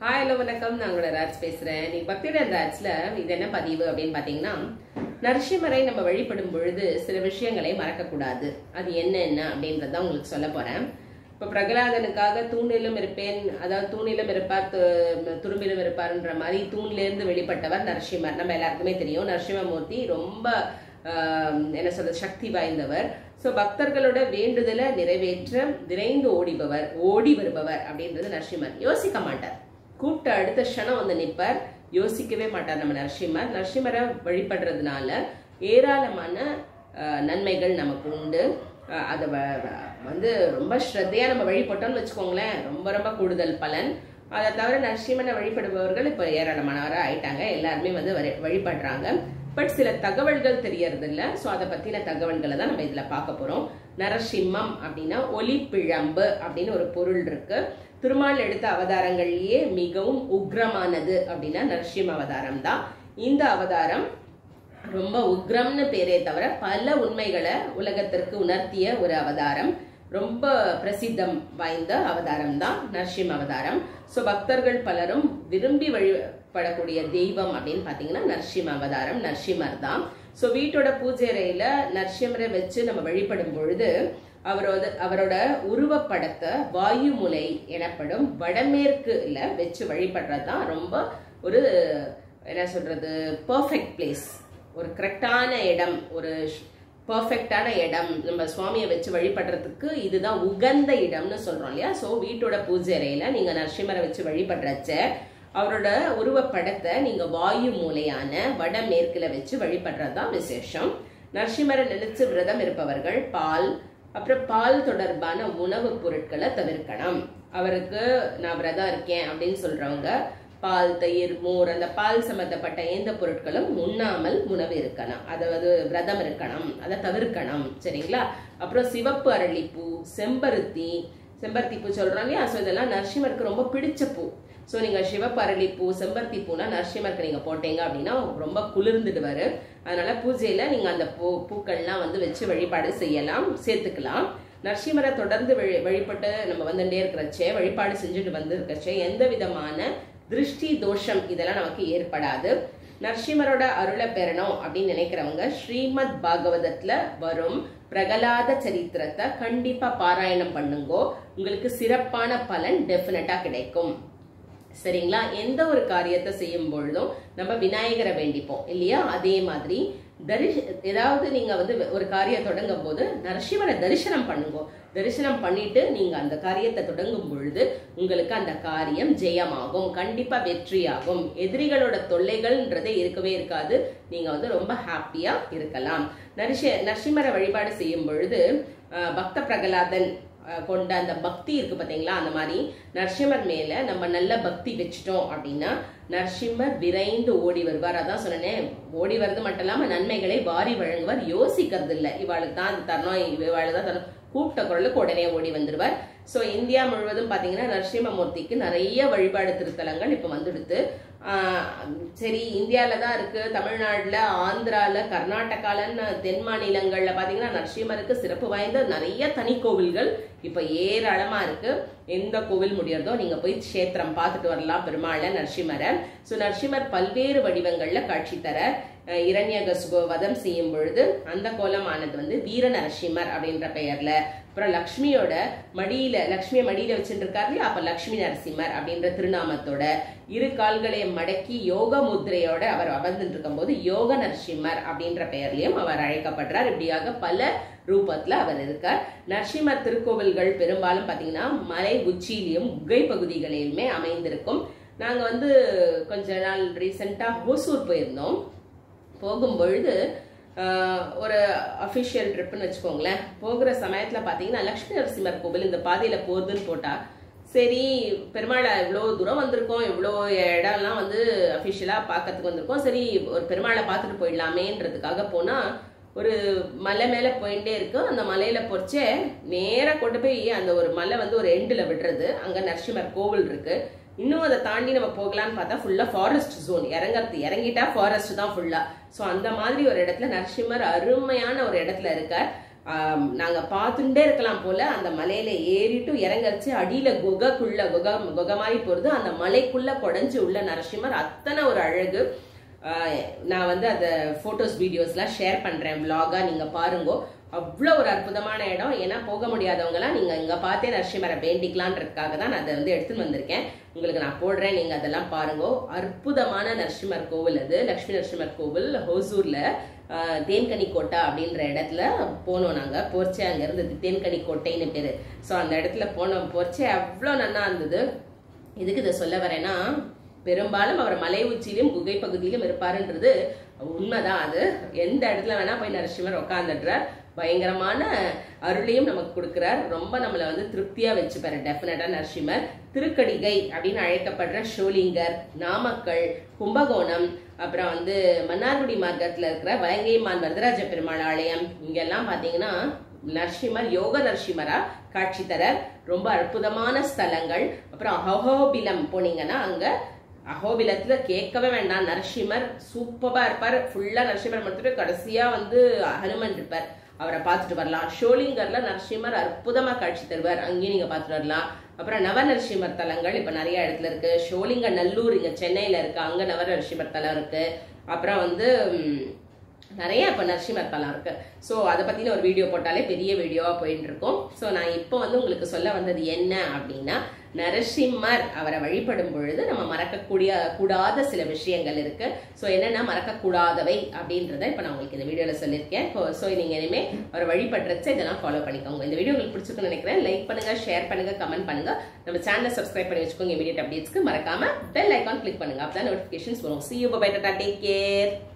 hi hello வணக்கம் நான் உங்களோட ராஜ் பேசுறேன் நீ பக்தியுடன் ராஜ்ல இது என்ன பதிவு அப்படின்னு பாத்தீங்கன்னா நரசிம்மரை நம்ம வழிபடும் பொழுது சில விஷயங்களை மறக்கக்கூடாது அது என்ன என்ன அப்படின்றத உங்களுக்கு சொல்ல போறேன் இப்ப பிரகலாதனுக்காக தூணிலும் இருப்பேன் அதாவது தூணிலும் இருப்பார் து- துரும்பிலும் இருப்பார்ன்ற மாதிரி தூண்ல இருந்து வெளிப்பட்டவர் நரசிம்மர் நம்ம எல்லாருக்குமே தெரியும் நரசிம்மமூர்த்தி ரொம்ப ஆஹ், என்ன சொல்றது சக்தி வாய்ந்தவர் ஸோ பக்தர்களோட வேண்டுதலை நிறைவேற்ற விரைந்து ஓடிபவர் ஓடி வருபவர் அப்படின்றது நரசிம்மர் யோசிக்க மாட்டார் கூப்பிட்ட அடுத்த க்ஷணம் வந்து நிற்பார் யோசிக்கவே மாட்டார் நம்ம நரசிம்மர் நரசிம்மரை வழிபடுறதுனால ஏராளமான ஆஹ், நன்மைகள் நமக்கு உண்டு ஆஹ், அதை வ- வ- வந்து ரொம்ப ஸ்ரத்தையா நம்ம வழிபட்டோம்னு வச்சுக்கோங்களேன் ரொம்ப ரொம்ப கூடுதல் பலன் அதை தவிர நரசிம்மனை வழிபடுபவர்கள் இப்போ ஏராளமானவராக ஆயிட்டாங்க எல்லாருமே வந்து வரி- வழிபடுறாங்க பட் சில தகவல்கள் தெரியறது இல்ல ஸோ அதை பத்தின தகவல்களை தான் நம்ம இதுல பார்க்க போறோம் நரசிம்மம் அப்படின்னா ஒளிப்பிழம்பு அப்படின்னு ஒரு பொருள் இருக்கு திருமால் எடுத்த அவதாரங்கள்லயே மிகவும் உக்ரமானது அப்படின்னா நரசிம்ம அவதாரம் தான் இந்த அவதாரம் ரொம்ப உக்ரம்னு பேரே தவிர பல உண்மைகளை உலகத்திற்கு உணர்த்திய ஒரு அவதாரம் ரொம்ப பிரசித்தம் வாய்ந்த அவதாரம் தான் நரசிம்ம அவதாரம் ஸோ பக்தர்கள் பலரும் விரும்பி வழிபடக்கூடிய தெய்வம் அப்படின்னு பார்த்தீங்கன்னா நரசிம்ம அவதாரம் நரசிம்மர் தான் ஸோ வீட்டோட பூஜை அறையில நரசிம்மரை வச்சு நம்ம வழிபடும் பொழுது அவரோட அவரோட உருவப்படத்தை வாயுமுலை எனப்படும் வடமேற்குல வச்சு வழிபடுறது தான் ரொம்ப ஒரு என்ன சொல்றது பர்ஃபெக்ட் பிளேஸ் ஒரு கரெக்டான இடம் ஒரு பர்ஃபெக்டான இடம் நம்ம சுவாமியை வச்சு வழிபடுறதுக்கு இதுதான் உகந்த இடம்னு சொல்றோம் இல்லையா ஸோ வீட்டோட பூஜை அறையில நீங்க நரசிம்மரை வச்சு வழிபடுறச்ச அவரோட உருவப்படத்தை நீங்க வாயு மூலையான வடமேற்குல வச்சு வழிபடுறது தான் விசேஷம் நரசிம்மரை நினைச்சு விரதம் இருப்பவர்கள் பால் அப்புறம் பால் தொடர்பான உணவுப் பொருட்களை தவிர்க்கணும் அவருக்கு நான் விரதம் இருக்கேன் அப்படின்னு சொல்றவங்க பால் தயிர் மோர் அந்த பால் சம்பந்தப்பட்ட எந்த பொருட்களும் உண்ணாமல் உணவு இருக்கணும் அதாவது விரதம் இருக்கணும் அதை தவிர்க்கணும் சரிங்களா அப்புறம் சிவப்பு அரளிப்பூ செம்பருத்தி செம்பருத்தி பூ சொல்றோம் இல்லையா ஸோ இதெல்லாம் நரசிம்மருக்கு ரொம்ப பிடிச்ச பூ ஸோ நீங்க சிவப்பு அரளிப்பூ செம்பருத்தி பூனா நரசிம்மருக்கு நீங்க போட்டீங்க அப்படின்னா ரொம்ப குளிர்ந்துடுவாரு அதனால பூஜையில நீங்க அந்த பூ பூக்கள்லாம் வந்து வச்சு வழிபாடு செய்யலாம் சேர்த்துக்கலாம் நரசிம்மரை தொடர்ந்து வழி வழிபட்டு நம்ம வந்துட்டே இருக்கிறச்சே வழிபாடு செஞ்சுட்டு வந்து இருக்கச்சே எந்த விதமான திருஷ்டி தோஷம் இதெல்லாம் நமக்கு ஏற்படாது நரசிம்மரோட அருளை பெறணும் அப்படின்னு நினைக்கிறவங்க ஸ்ரீமத் பாகவதத்துல வரும் பிரகலாத சரித்திரத்தை கண்டிப்பா பாராயணம் பண்ணுங்கோ உங்களுக்கு சிறப்பான பலன் டெஃபினட்டா கிடைக்கும் சரிங்களா எந்த ஒரு காரியத்தை செய்யும் பொழுதும் நம்ம விநாயகரை வேண்டிப்போம் இல்லையா அதே மாதிரி தரிஷ் ஏதாவது நீங்க வந்து ஒரு காரியம் தொடங்கும் போது நரசிம்மரை தரிசனம் பண்ணுங்க தரிசனம் பண்ணிட்டு நீங்க அந்த காரியத்தை தொடங்கும் பொழுது உங்களுக்கு அந்த காரியம் ஜெயமாகும் கண்டிப்பா வெற்றியாகும் எதிரிகளோட தொல்லைகள்ன்றதே இருக்கவே இருக்காது நீங்க வந்து ரொம்ப ஹாப்பியா இருக்கலாம் நரிஷ நரசிம்மரை வழிபாடு செய்யும் பொழுது அஹ், பக்த பிரகலாதன் அஹ், கொண்ட அந்த பக்தி இருக்கு பாத்தீங்களா அந்த மாதிரி நரசிம்மர் மேல நம்ம நல்ல பக்தி வச்சுட்டோம் அப்படின்னா நரசிம்மர் விரைந்து ஓடி வருவார் அதான் சொன்னேன் ஓடி வருது மட்டும் இல்லாம நன்மைகளை வாரி வழங்குவார் யோசிக்கிறது இல்லை இவாளுக்கு தான் அது தரணும் இவாளுக்கு தான் தரணும் கூப்பிட்ட குரலுக்கு உடனே ஓடி வந்துடுவார் ஸோ இந்தியா முழுவதும் பார்த்தீங்கன்னா நரசிம்மமூர்த்திக்கு நிறைய வழிபாடு திருத்தலங்கள் இப்போ வந்துடுது ஆஹ் சரி இந்தியாவில் தான் இருக்கு தமிழ்நாட்டில் ஆந்திராவில் கர்நாடகாலன்னு தென் மாநிலங்களில் பார்த்தீங்கன்னா நரசிம்மருக்கு சிறப்பு வாய்ந்த நிறைய தனி கோவில்கள் இப்போ ஏராளமாக இருக்கு எந்த கோவில் முடியறதோ நீங்க போய் கஷேத்திரம் பார்த்துட்டு வரலாம் பெருமாளை நரசிம்மரை ஸோ நரசிம்மர் பல்வேறு வடிவங்கள்ல காட்சி தர அஹ், இரண்யகசுப வதம் செய்யும் பொழுது அந்த கோலமானது வந்து வீர நரசிம்மர் அப்படின்ற பெயர்ல அப்புறம் லக்ஷ்மியோட மடியில லக்ஷ்மியை மடியில வச்சுட்டு இருக்காரு இல்லையா அப்ப லக்ஷ்மி நரசிம்மர் அப்படின்ற திருநாமத்தோட இரு கால்களையும் மடக்கி யோக முத்திரையோட அவர் அமர்ந்துட்டு இருக்கும்போது யோக நரசிம்மர் அப்படின்ற பெயர்லயும் அவர் அழைக்கப்படுறார் இப்படியாக பல ரூபத்துல அவர் இருக்கார் நரசிம்மர் திருக்கோவில்கள் பெரும்பாலும் பாத்தீங்கன்னா மலை உச்சியிலையும் குகை பகுதிகளிலுமே அமைந்திருக்கும் நாங்க வந்து கொஞ்ச நாள் ரீசெண்டா ஹோசூர் போயிருந்தோம் போகும் பொழுது ஆஹ், ஒரு அஃபிஷியல் ட்ரிப்னு வச்சுக்கோங்களேன் போகிற சமயத்துல பாத்தீங்கன்னா லக்ஷ்மி நரசிம்மர் கோவில் இந்த பாதையில போகுதுன்னு போட்டா சரி பெருமாளை இவ்வளோ தூரம் வந்திருக்கோம் இவ்வளோ இடம்லாம் வந்து அஃபிஷியலாக பார்க்கறதுக்கு வந்திருக்கோம் சரி ஒரு பெருமாளை பார்த்துட்டு போயிடலாமேன்றதுக்காக போனா ஒரு மலை மேல போயிட்டே இருக்கு அந்த மலையில பொறிச்சே நேரா கொண்டு போய் அந்த ஒரு மலை வந்து ஒரு எண்டுல விடுறது அங்க நரசிம்மர் கோவில் இருக்கு இன்னும் அதை தாண்டி நம்ம போகலான்னு பார்த்தா ஃபுல்லா ஃபாரஸ்ட் ஜோன் இறங்கறது இறங்கிட்டா ஃபாரஸ்ட் தான் ஃபுல்லா ஸோ அந்த மாதிரி ஒரு இடத்துல நரசிம்மர் அருமையான ஒரு இடத்துல இருக்கார் ஆம், நாங்க பார்த்துட்டே இருக்கலாம் போல அந்த மலையில ஏறிட்டு இறங்கரிச்சு அடியில குகைக்குள்ள குகை குகை மாதிரி போறது அந்த மலைக்குள்ள குடஞ்சு உள்ள நரசிம்மர் அத்தனை ஒரு அழகு ஆஹ், நான் வந்து அந்த போட்டோஸ் வீடியோஸ்லாம் ஷேர் பண்றேன் vlog-ஆ நீங்க பாருங்க அவ்வளோ ஒரு அற்புதமான இடம் ஏன்னா போக முடியாதவங்கலாம் நீங்க இங்க பார்த்தே நரசிம்மரை வேண்டிக்கலான்றதுக்காக தான் நான் அதை வந்து எடுத்துன்னு வந்திருக்கேம் உங்களுக்கு நான் போடுறேன் நீங்க அதெல்லாம் பாருங்க அற்புதமான நரசிம்மர் கோவில் அது லக்ஷ்மி நரசிம்மர் கோவில் ஹோசூர்ல ஆஹ், தேன்கனி கோட்டை அப்படின்ற இடத்துல போனோம் நாங்க போர்ச்சே அங்க இருந்தது தேன்கனி கோட்டைன்னு பேரு ஸோ அந்த இடத்துல போனோம் போர்ச்சே அவ்வளோ நல்லா இருந்தது எதுக்கு இதை சொல்ல வரேன்னா பெரும்பாலும் அவர் மலை உச்சியிலும் குகை பகுதியிலும் இருப்பாருன்றது உண்மைதான் அது எந்த இடத்துல வேணா போய் நரசிம்மர் உட்காந்துடுறார் பயங்கரமான அருளையும் நமக்கு கொடுக்கிறார் ரொம்ப நம்மளை வந்து திருப்தியா வச்சுப்பாரு டெஃபினட்டா நரசிம்மர் திருக்கடிகை அப்படின்னு அழைக்கப்படுற ஷோலிங்கர் நாமக்கல் கும்பகோணம் அப்புறம் வந்து மன்னார்குடி மார்க்கத்துல இருக்கிற வலங்கைமான் வரதராஜ பெருமாள் ஆலயம் இங்கெல்லாம் பாத்தீங்கன்னா நரசிம்மர் யோக நரசிம்மரா காட்சி தரர் ரொம்ப அற்புதமான ஸ்தலங்கள் அப்புறம் அஹோபிலம் போனீங்கன்னா அங்க அஹோபிலத்துல கேட்கவே வேண்டாம் நரசிம்மர் சூப்பரா இருப்பார் ஃபுல்லா நரசிம்மர் மட்டும் கடைசியா வந்து ஹனுமன் இருப்பார் அவரை பார்த்துட்டு வரலாம் ஷோலிங்கர்ல நரசிம்மர் அற்புதமா காட்சி தருவார் அங்கேயும் நீங்க பார்த்துட்டு வரலாம் அப்புறம் நவ நரசிம்மர் தலங்கள் இப்ப நிறைய இடத்துல இருக்கு ஷோலிங்க நல்லூர் இங்க சென்னையில இருக்கு அங்க நவ நரசிம்மர் தலம் இருக்கு அப்புறம் வந்து ம், நிறைய இப்போ நரசிம்மர் தலம் இருக்கு ஸோ அதை பத்தின ஒரு வீடியோ போட்டாலே பெரிய வீடியோவா போயிட்டு இருக்கும் ஸோ நான் இப்போ வந்து உங்களுக்கு சொல்ல வந்தது என்ன அப்படின்னா நரசிம்மர் அவரை வழிபடும் பொழுது நம்ம மறக்கக்கூடிய கூடாத சில விஷயங்கள் இருக்கு ஸோ என்னென்ன மறக்கக்கூடாதவை அப்படின்றத இப்போ நான் உங்களுக்கு இந்த வீடியோல சொல்லியிருக்கேன் ஸோ நீங்க இனிமே அவரை வழிபடுறச்ச இதெல்லாம் ஃபாலோ பண்ணிக்கோங்க இந்த வீடியோ உங்களுக்கு பிடிச்சிருக்குன்னு நினைக்கிறேன் லைக் பண்ணுங்க ஷேர் பண்ணுங்க கமெண்ட் பண்ணுங்க நம்ம சேனலை சப்ஸ்கிரைப் பண்ணி வச்சுக்கோங்க இமீடியட் அப்டேட்ஸ்க்கு மறக்காம பெல் ஐக்கான் கிளிக் பண்ணுங்க அப்பதான் நோட்டிஃபிகேஷன்ஸ் வரும் see you bye tata take care